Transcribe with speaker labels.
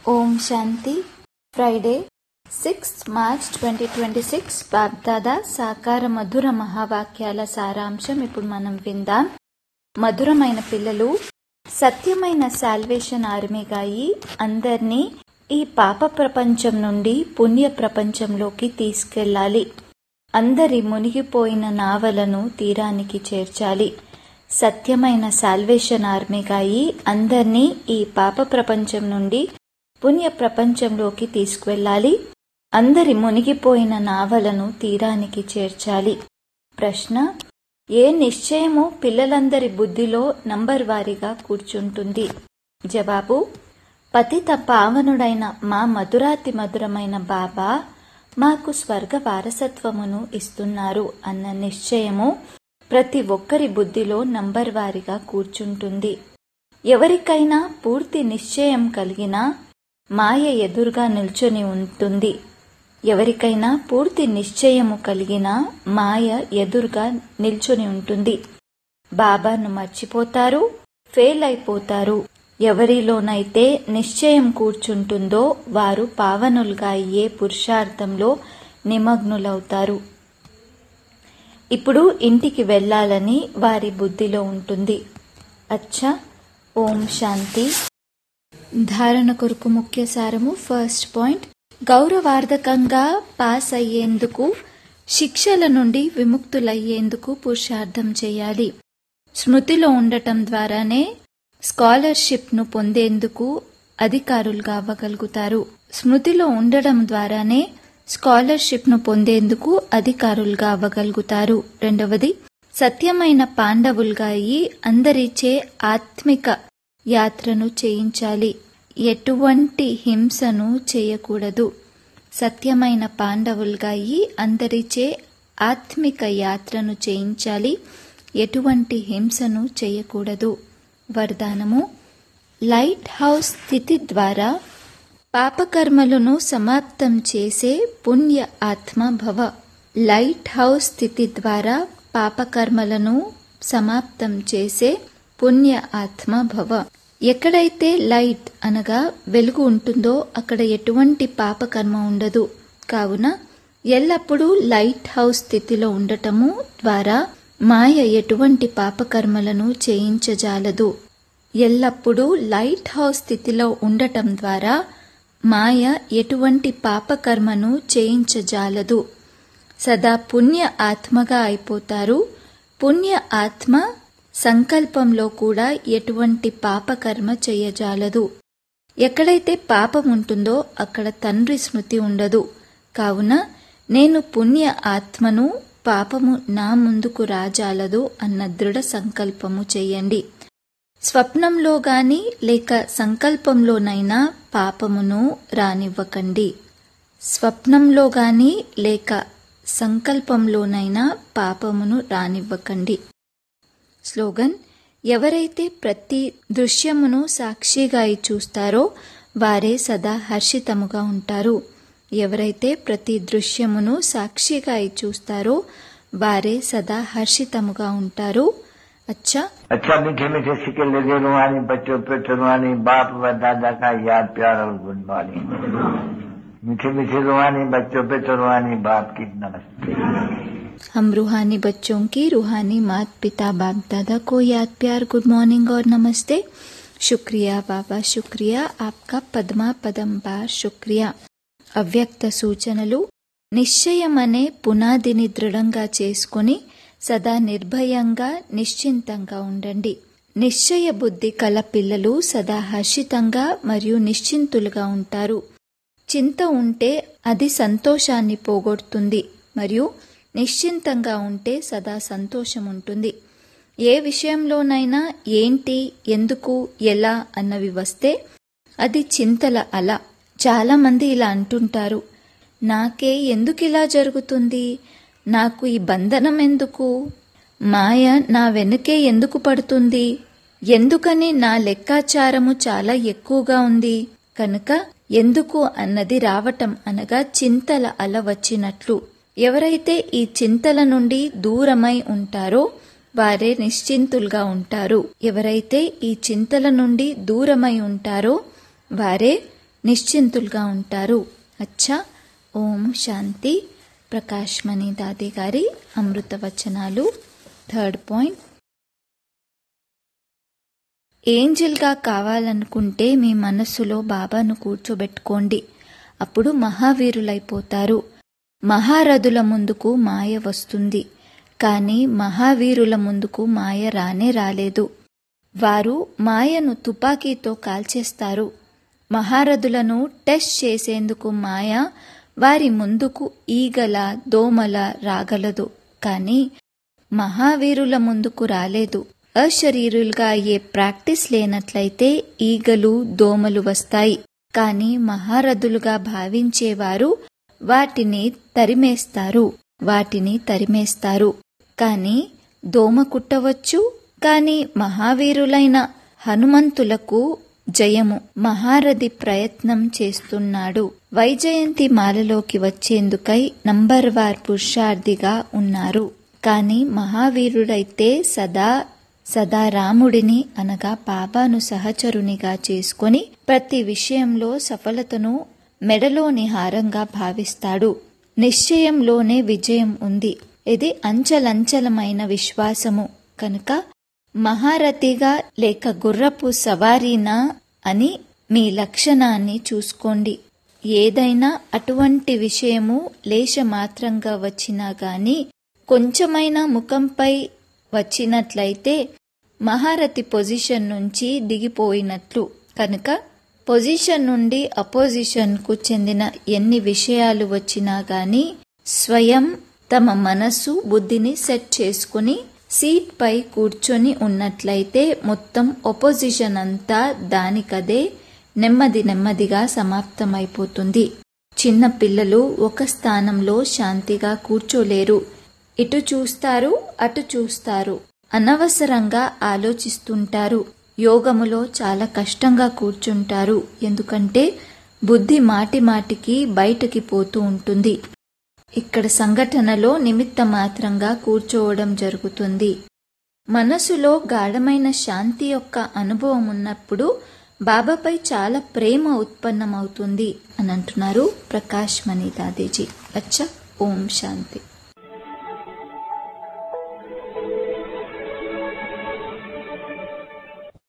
Speaker 1: ఓం Shanti Friday sixth March twenty twenty six బాగ్దాదా సాకార మధుర మహావాక్యాల సారాంశం ఇప్పుడు మనం విందాం మధురమైన పిల్లలు సత్యమైన సాల్వేషన్ ఆర్మీగా అయి అందర్నీ ఈ పాప ప్రపంచం నుండి పుణ్య ప్రపంచంలోకి తీసుకెళ్ళాలి అందరి మునిగిపోయిన నావలను తీరానికి చేర్చాలి సత్యమైన సాల్వేషన్ ఆర్మీగా అయి అందర్నీ ఈ పాప ప్రపంచం నుండి పుణ్య ప్రపంచంలోకి తీసుకువెళ్ళాలి అందరి మునిగిపోయిన నావలను తీరానికి చేర్చాలి ప్రశ్న ఏ నిశ్చయము పిల్లలందరి బుద్ధిలో నంబర్ వారీగా కూర్చుంటుంది జవాబు పతిత పావనుడైన మా మధురాతి మధురమైన బాబా మాకు స్వర్గ వారసత్వమును ఇస్తున్నారు అన్న నిశ్చయము ప్రతి ఒక్కరి బుద్ధిలో నంబర్ వారీగా కూర్చుంటుంది ఎవరికైనా పూర్తి నిశ్చయం కలిగినా మాయ ఎదురుగా నిల్చొని ఉంటుంది ఎవరికైనా పూర్తి నిశ్చయము కలిగిన మాయ ఎదురుగా నిల్చొని ఉంటుంది బాబాను మర్చిపోతారు ఫెయిల్ అయిపోతారు ఎవరిలోనైతే నిశ్చయం కూర్చుంటుందో వారు పావనులుగా అయ్యే పురుషార్థంలో నిమగ్నులవుతారు ఇప్పుడు ఇంటికి వెళ్ళాలని వారి బుద్ధిలో ఉంటుంది అచ్చా ఓం శాంతి ధారణ కొరకు ముఖ్య సారము ఫస్ట్ పాయింట్ గౌరవార్థకంగా పాస్ అయ్యేందుకు శిక్షల నుండి విముక్తులయ్యేందుకు పురుషార్థం చేయాలి స్మృతిలో ఉండటం ద్వారానే స్కాలర్షిప్ను పొందేందుకు అధికారులుగా అవ్వగలుగుతారు స్మృతిలో ఉండడం ద్వారానే స్కాలర్షిప్ను పొందేందుకు అధికారులుగా అవ్వగలుగుతారు రెండవది సత్యమైన పాండవులుగా అయి అందరిచే ఆత్మిక యాత్రను చేయించాలి ఎటువంటి హింసను చేయకూడదు సత్యమైన పాండవులుగా అయి అందరిచే ఆత్మిక యాత్రను చేయించాలి ఎటువంటి హింసను చేయకూడదు వరదానము లైట్ హౌస్ స్థితి ద్వారా పాపకర్మలను సమాప్తం చేసే పుణ్య ఆత్మ భవ లైట్ హౌస్ స్థితి ద్వారా పాపకర్మలను సమాప్తం చేసే పుణ్య ఆత్మ భవ ఎక్కడైతే లైట్ అనగా వెలుగు ఉంటుందో అక్కడ ఎటువంటి పాపకర్మ ఉండదు కావున ఎల్లప్పుడూ లైట్ హౌస్ స్థితిలో ఉండటము ద్వారా మాయ ఎటువంటి పాపకర్మలను చేయించజాలదు ఎల్లప్పుడూ లైట్ హౌస్ స్థితిలో ఉండటం ద్వారా మాయ ఎటువంటి పాపకర్మను చేయించజాలదు సదా పుణ్య ఆత్మగా అయిపోతారు పుణ్య ఆత్మ సంకల్పంలో కూడా ఎటువంటి పాపకర్మ చేయజాలదు ఎక్కడైతే పాపం ఉంటుందో అక్కడ తండ్రి స్మృతి ఉండదు కావున నేను పుణ్య ఆత్మను పాపము నా ముందుకు రాజాలదు అన్న దృఢ సంకల్పము చేయండి స్వప్నంలో గాని లేక సంకల్పంలోనైనా పాపమును రానివ్వకండి స్వప్నంలో గాని లేక సంకల్పంలోనైనా పాపమును రానివ్వకండి స్లోగన్ ఎవరైతే ప్రతి దృశ్యమును సాక్షిగా చూస్తారో వారే సదా హర్షితముగా ఉంటారు ఎవరైతే ప్రతి దృశ్యమును సాక్షిగా చూస్తారో వారే సదా హర్షితముగా ఉంటారు अच्छा
Speaker 2: अच्छा मीठे मीठे सिक्के लगे रुहानी बच्चों पे रुहानी बाप व दादा का याद प्यार और गुड मॉर्निंग मीठे मीठे रुहानी बच्चों पे रुहानी बाप की नमस्ते
Speaker 1: हम रूहानी बच्चों की रूहानी मात पिता बाप दादा को याद प्यार गुड मॉर्निंग और नमस्ते शुक्रिया बाबा शुक्रिया आपका పద్మా పదం బార్ శుక్రియా అవ్యక్త సూచనలు నిశ్చయం అనే పునాదిని దృఢంగా చేసుకుని సదా నిర్భయంగా నిశ్చింతంగా ఉండండి నిశ్చయ బుద్ధి కల పిల్లలు సదా హర్షితంగా మరియు నిశ్చింతులుగా ఉంటారు చింత ఉంటే అది సంతోషాన్ని పోగొడుతుంది మరియు నిశ్చింతంగా ఉంటే సదా సంతోషం ఉంటుంది ఏ విషయంలోనైనా ఏంటి ఎందుకు ఎలా అన్నవి వస్తే అది చింతల అల చాలా మంది ఇలా అంటుంటారు నాకే ఎందుకు ఇలా జరుగుతుంది నాకు ఈ బంధనం ఎందుకు మాయ నా వెనుకే ఎందుకు పడుతుంది ఎందుకని నా లెక్కాచారము చాలా ఎక్కువగా ఉంది కనుక ఎందుకు అన్నది రావటం అనగా చింతల అల వచ్చినట్లు ఎవరైతే ఈ చింతల నుండి దూరమై ఉంటారో వారే నిశ్చింతులుగా ఉంటారు ఎవరైతే ఈ చింతల నుండి దూరమై ఉంటారో వారే నిశ్చింతులుగా ఉంటారు అచ్చా ఓం శాంతి ప్రకాష్ మణి దాది గారి అమృత వచనాలు థర్డ్ పాయింట్ ఏంజిల్గా కావాలనుకుంటే మీ మనస్సులో బాబాను కూర్చోబెట్టుకోండి అప్పుడు మహావీరులైపోతారు మహారథుల ముందుకు మాయ వస్తుంది కానీ మహావీరుల ముందుకు మాయ రానే రాలేదు వారు మాయను తుపాకీతో కాల్చేస్తారు మహారథులను టెస్ట్ చేసేందుకు మాయ వారి ముందుకు ఈగల దోమల రాగలదు కానీ మహావీరుల ముందుకు రాలేదు అశరీరులుగా అయ్యే ప్రాక్టీస్ లేనట్లయితే ఈగలు దోమలు వస్తాయి కానీ మహారథులుగా భావించేవారు వాటిని తరిమేస్తారు వాటిని తరిమేస్తారు కానీ దోమ కుట్టవచ్చు కానీ మహావీరులైన హనుమంతులకు జయము మహారథి ప్రయత్నం చేస్తున్నాడు వైజయంతి మాలలోకి వచ్చేందుకై నంబర్ వార్ పురుషార్థిగా ఉన్నారు కానీ మహావీరుడైతే సదా సదా రాముడిని అనగా బాబాను సహచరునిగా చేసుకొని ప్రతి విషయంలో సఫలతను మెడలోని హారంగా భావిస్తాడు నిశ్చయంలోనే విజయం ఉంది ఇది అంచలంచలమైన విశ్వాసము కనుక మహారథిగా లేక గుర్రపు సవారీనా అని మీ లక్షణాన్ని చూసుకోండి ఏదైనా అటువంటి విషయము లేశమాత్రంగా వచ్చినా గాని కొంచెమైనా ముఖంపై వచ్చినట్లయితే మహారథి పొజిషన్ నుంచి దిగిపోయినట్లు కనుక పొజిషన్ నుండి అపోజిషన్కు చెందిన ఎన్ని విషయాలు వచ్చినా గాని స్వయం తమ మనసు బుద్ధిని సెట్ చేసుకుని సీట్ పై కూర్చొని ఉన్నట్లయితే మొత్తం ఒపోజిషన్ అంతా దానికదే నెమ్మది నెమ్మదిగా సమాప్తమైపోతుంది చిన్న పిల్లలు ఒక స్థానంలో శాంతిగా కూర్చోలేరు ఇటు చూస్తారు అటు చూస్తారు అనవసరంగా ఆలోచిస్తుంటారు యోగములో చాలా కష్టంగా కూర్చుంటారు ఎందుకంటే బుద్ధి మాటి మాటికి బయటకి పోతూ ఉంటుంది ఇక్కడ సంఘటనలో నిమిత్త మాత్రంగా కూర్చోవడం జరుగుతుంది మనసులో గాఢమైన శాంతి యొక్క అనుభవం ఉన్నప్పుడు బాబాపై చాలా ప్రేమ ఉత్పన్నమవుతుంది అని అంటున్నారు ప్రకాష్ మణి దాదేజీ అచ్చా ఓం శాంతి